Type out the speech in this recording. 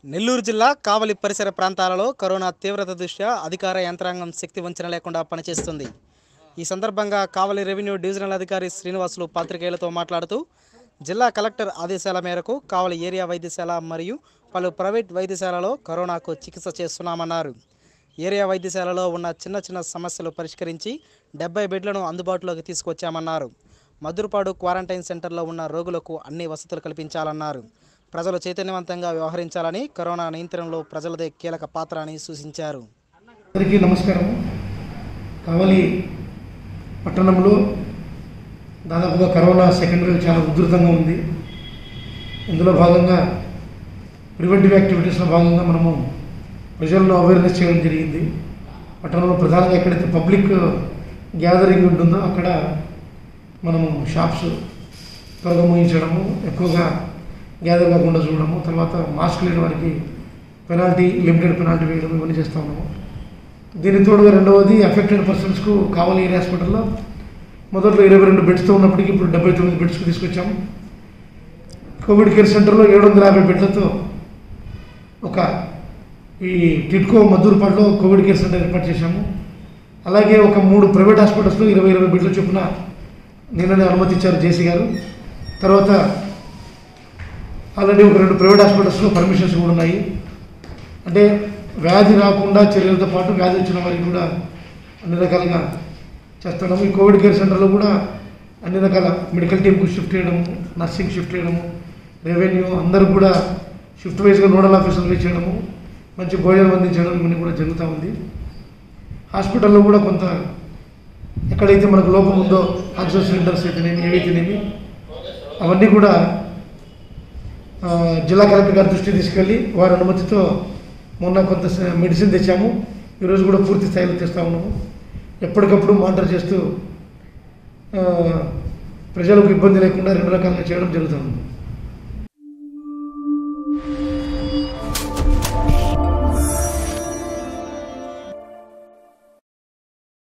నెల్లూరు జిల్లా కావలి పరిసర ప్రాంతాలలో కరోనా తీవ్రత దృష్ట్యా అధికార యంత్రాంగం శక్తి వంచన లేకుండా పనిచేస్తుంది ఈ సందర్భంగా కావలి రెవెన్యూ డివిజనల్ అధికారి శ్రీనివాసులు పాత్రికేయులతో మాట్లాడుతూ జిల్లా కలెక్టర్ ఆదేశాల మేరకు కావలి ఏరియా వైద్యశాల మరియు పలు ప్రైవేట్ వైద్యశాలలో కరోనాకు చికిత్స చేస్తున్నామన్నారు ఏరియా వైద్యశాలలో ఉన్న చిన్న చిన్న సమస్యలు పరిష్కరించి డెబ్బై బెడ్లను అందుబాటులోకి తీసుకొచ్చామన్నారు మధురపాడు క్వారంటైన్ సెంటర్లో ఉన్న రోగులకు అన్ని వసతులు కల్పించాలన్నారు ప్రజలు చైతన్యవంతంగా వ్యవహరించాలని కరోనా నియంత్రణలో ప్రజలదే కీలక పాత్ర అని సూచించారు అందరికీ నమస్కారం కావలి పట్టణంలో దాదాపుగా కరోనా సెకండ్ వేవ్ చాలా ఉధృతంగా ఉంది ఇందులో భాగంగా ప్రివెంటివ్ యాక్టివిటీస్లో భాగంగా మనము ప్రజలను అవేర్నెస్ చేయడం జరిగింది పట్టణంలో ప్రధానంగా ఎక్కడైతే పబ్లిక్ గ్యాదరింగ్ ఉంటుందో అక్కడ మనము షాప్స్ త్వరగా ముగించడము ఎక్కువగా గ్యాదర్ కాకుండా చూడడము తర్వాత మాస్క్ లేని వారికి పెనాల్టీ లిమిటెడ్ పెనాల్టీ వేయడం ఇవన్నీ చేస్తూ ఉన్నాము దీని తోడుగా రెండవది అఫెక్టెడ్ పర్సన్స్కు కావాలి ఏరియా హాస్పిటల్లో మొదట్లో ఇరవై రెండు బెడ్స్తో ఉన్నప్పటికీ ఇప్పుడు డెబ్బై తొమ్మిది బెడ్స్కి తీసుకొచ్చాము కోవిడ్ కేర్ సెంటర్లో ఏడు వందల యాభై బెడ్లతో ఒక ఈ టిట్కో మద్దూరుపాడులో కోవిడ్ కేర్ సెంటర్ ఏర్పాటు చేశాము అలాగే ఒక మూడు ప్రైవేట్ హాస్పిటల్స్లో ఇరవై ఇరవై బెడ్ల చొప్పున నిన్ననే అనుమతి ఇచ్చారు జేసీ గారు తర్వాత ఆల్రెడీ ఒక రెండు ప్రైవేట్ హాస్పిటల్స్లో పర్మిషన్స్ కూడా ఉన్నాయి అంటే వ్యాధి రాకుండా చర్యలతో పాటు వ్యాధి వచ్చిన వారికి కూడా అన్ని రకాలుగా చేస్తున్నాము ఈ కోవిడ్ కేర్ సెంటర్లో కూడా అన్ని రకాల మెడికల్ టీంకు షిఫ్ట్ చేయడము నర్సింగ్ షిఫ్ట్ చేయడము రెవెన్యూ అందరూ కూడా షిఫ్ట్ వైజ్గా నోడల్ ఆఫీసర్లు చేయడము మంచి భోజనం అందించడం ఇవన్నీ కూడా జరుగుతూ ఉంది హాస్పిటల్లో కూడా కొంత ఎక్కడైతే మనకు లోపం ఉందో ఆక్సిజన్ సిలిండర్స్ అయితేనేమి ఏవైతేనేమి అవన్నీ కూడా ఆ, జిల్లా కలెక్టర్ గారి దృష్టికి తీసుకెళ్ళి వారి అనుమతితో మొన్న కొంత స- మెడిసిన్ తెచ్చాము ఈరోజు కూడా పూర్తి స్థాయిలో తెస్తా ఉన్నాము ఎప్పటికప్పుడు మానిటర్ చేస్తూ ఆ, ప్రజలకు ఇబ్బంది లేకుండా రెండు రకాలుగా చేయడం జరుగుతుంది